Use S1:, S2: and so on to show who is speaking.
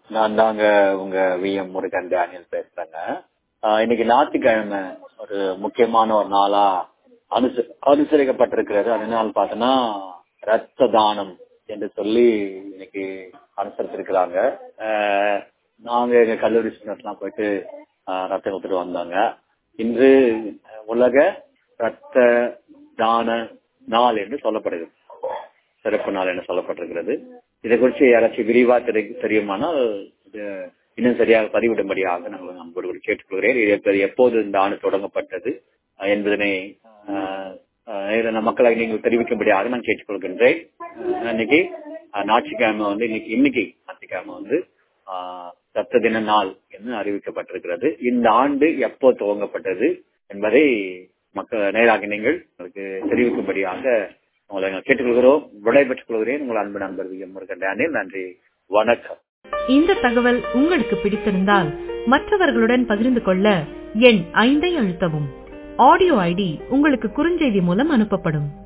S1: நான் தாங்க உங்க வி எம் முருகன் டேனியல் பேசுறேங்க ஆஹ் இன்னைக்கு ஞாயிற்றுக்கிழமை ஒரு முக்கியமான ஒரு நாளா அனுச அனுசரிக்கப்பட்டிருக்கிறது அது நாள் பார்த்தோன்னா ரத்த தானம் என்று சொல்லி இன்னைக்கு அனுசரிச்சிருக்கிறாங்க ஆஹ் நாங்க எங்க கல்லூரி ஸ்டூடெண்ட்ஸ் எல்லாம் போயிட்டு ஆஹ் ரத்தம் கொடுத்துட்டு வந்தாங்க இன்று உலக ரத்த தான நாள் என்று சொல்லப்படுகிறது சிறப்பு நாள் என்று சொல்லப்பட்டிருக்கிறது இதை குறித்து யாராச்சும் விரிவா தெரி தெரியுமானால் இது இன்னும் சரியாக பதிவிடும்படியாக நாங்கள் நண்பர்கள் கேட்டுக்கொள்கிறேன் இது எப்ப- எப்போது இந்த ஆண்டு தொடங்கப்பட்டது அஹ் என்பதனை அஹ், அஹ், இதை நம் மக்களை நீங்கள் தெரிவிக்கும்படியாக நான் கேட்டுக்கொள்கின்றேன் அஹ், இன்னைக்கு அஹ், ஞாயிற்றுக்கிழமை வந்து இன்னைக்கு இன்னைக்கு ஞாயிற்றுக்கிழமை வந்து அஹ், ரத்த தின நாள் என்று அறிவிக்கப்பட்டிருக்கிறது இந்த ஆண்டு எப்போ துவங்கப்பட்டது என்பதை மக்கள் நேராக நீங்கள் உங்களுக்கு தெரிவிக்கும்படியாக உங்களை நாங்கள் கேட்டுக்கொள்கிறோம் விடைபெற்றுக் கொள்கிறேன் உங்கள் அன்பு நண்பர் வி எம் முருகன் டேனியல் நன்றி வணக்கம்
S2: இந்த தகவல் உங்களுக்கு பிடித்திருந்தால் மற்றவர்களுடன் பகிர்ந்து கொள்ள எண் ஐந்தை அழுத்தவும் ஆடியோ ஐடி உங்களுக்கு குறுஞ்செய்தி மூலம் அனுப்பப்படும்